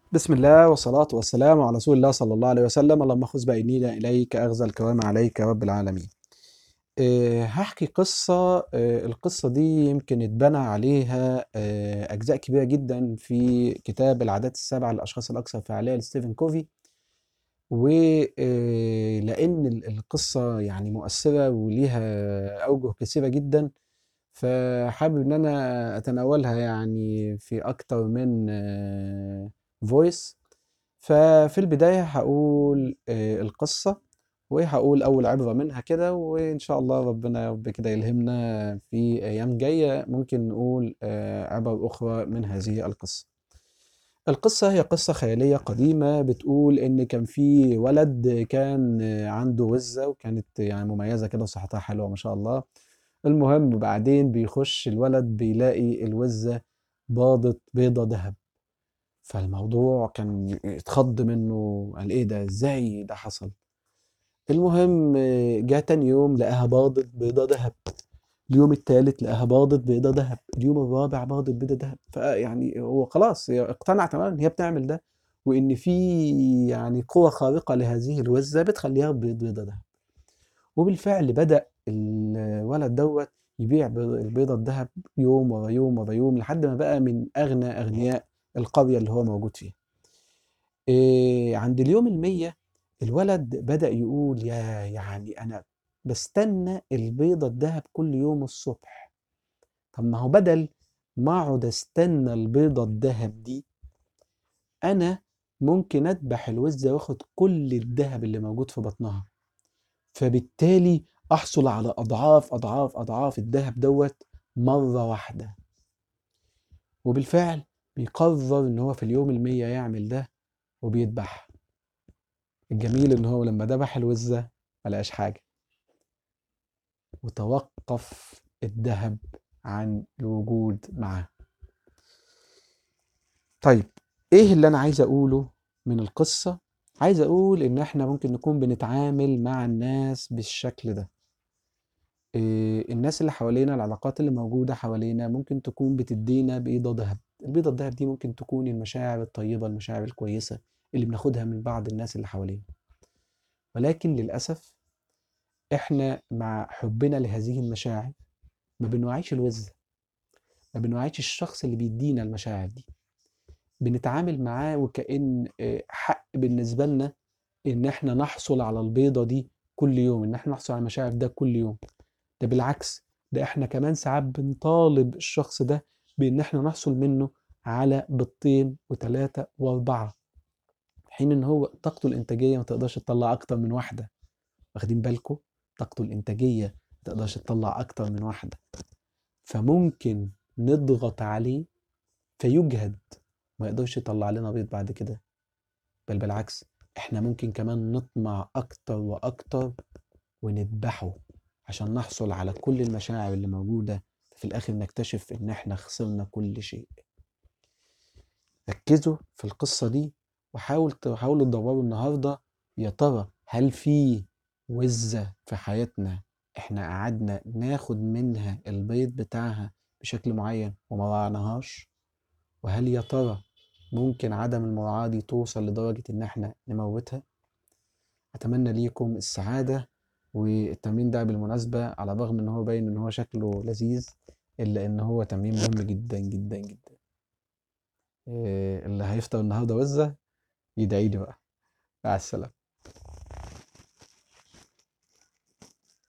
بسم الله والصلاة والسلام على رسول الله صلى الله عليه وسلم اللهم خذ بأيدينا إليك أخذ الكرام عليك يا رب العالمين أه هحكي قصة أه القصة دي يمكن اتبنى عليها أه أجزاء كبيرة جدا في كتاب العادات السبعة للأشخاص الأكثر فعالية لستيفن كوفي ولأن القصة يعني مؤثرة وليها أوجه كثيرة جدا فحابب إن أنا أتناولها يعني في أكتر من فويس ففي البداية هقول آه، القصة وهقول أول عبرة منها كده وإن شاء الله ربنا يا رب كده يلهمنا في أيام جاية ممكن نقول آه، عبر أخرى من هذه القصة القصة هي قصة خيالية قديمة بتقول إن كان في ولد كان عنده وزة وكانت يعني مميزة كده وصحتها حلوة ما شاء الله المهم بعدين بيخش الولد بيلاقي الوزة باضت بيضة ذهب فالموضوع كان اتخض منه قال ايه ده ازاي ده حصل المهم جه تاني يوم لقاها باضت بيضة ذهب اليوم الثالث لقاها باضت بيضة ذهب اليوم الرابع باضت بيضة ذهب فيعني هو خلاص هي اقتنع تماما ان هي بتعمل ده وان في يعني قوة خارقة لهذه الوزة بتخليها تبيض بيضة ذهب وبالفعل بدأ الولد دوت يبيع البيضة الذهب يوم ورا يوم ورا يوم لحد ما بقى من أغنى أغنياء القرية اللي هو موجود فيها إيه عند اليوم المية الولد بدأ يقول يا يعني أنا بستنى البيضة الذهب كل يوم الصبح طب ما هو بدل ما أقعد أستنى البيضة الذهب دي أنا ممكن أذبح الوزة وآخد كل الذهب اللي موجود في بطنها فبالتالي أحصل على أضعاف أضعاف أضعاف الذهب دوت مرة واحدة وبالفعل بيقرر ان هو في اليوم المية يعمل ده وبيذبح الجميل ان هو لما ذبح الوزة ملقاش حاجة وتوقف الذهب عن الوجود معاه طيب ايه اللي انا عايز اقوله من القصة عايز اقول ان احنا ممكن نكون بنتعامل مع الناس بالشكل ده إيه الناس اللي حوالينا العلاقات اللي موجودة حوالينا ممكن تكون بتدينا بإيضة ذهب البيضة الذهب دي ممكن تكون المشاعر الطيبة المشاعر الكويسة اللي بناخدها من بعض الناس اللي حوالينا ولكن للأسف إحنا مع حبنا لهذه المشاعر ما بنوعيش الوزة ما بنوعيش الشخص اللي بيدينا المشاعر دي بنتعامل معاه وكأن حق بالنسبة لنا إن إحنا نحصل على البيضة دي كل يوم إن إحنا نحصل على المشاعر ده كل يوم ده بالعكس ده إحنا كمان ساعات بنطالب الشخص ده بإن إحنا نحصل منه على بيضتين وثلاثة وأربعة حين إن هو طاقته الإنتاجية ما تقدرش تطلع أكتر من واحدة واخدين بالكم طاقته الإنتاجية ما تقدرش تطلع أكتر من واحدة فممكن نضغط عليه فيجهد ما يقدرش يطلع لنا بيض بعد كده بل بالعكس احنا ممكن كمان نطمع اكتر واكتر ونذبحه عشان نحصل على كل المشاعر اللي موجودة في الآخر نكتشف إن إحنا خسرنا كل شيء ركزوا في القصة دي وحاول حاولوا تدوروا النهاردة يا ترى هل في وزة في حياتنا إحنا قعدنا ناخد منها البيض بتاعها بشكل معين وما راعناهاش وهل يا ترى ممكن عدم المراعاة دي توصل لدرجة إن إحنا نموتها أتمنى ليكم السعادة والتمرين ده بالمناسبة على الرغم إن هو باين إن هو شكله لذيذ إلا إن هو تمرين مهم جدا جدا جدا إيه اللي هيفطر النهاردة وزة يدعي لي بقى مع السلامة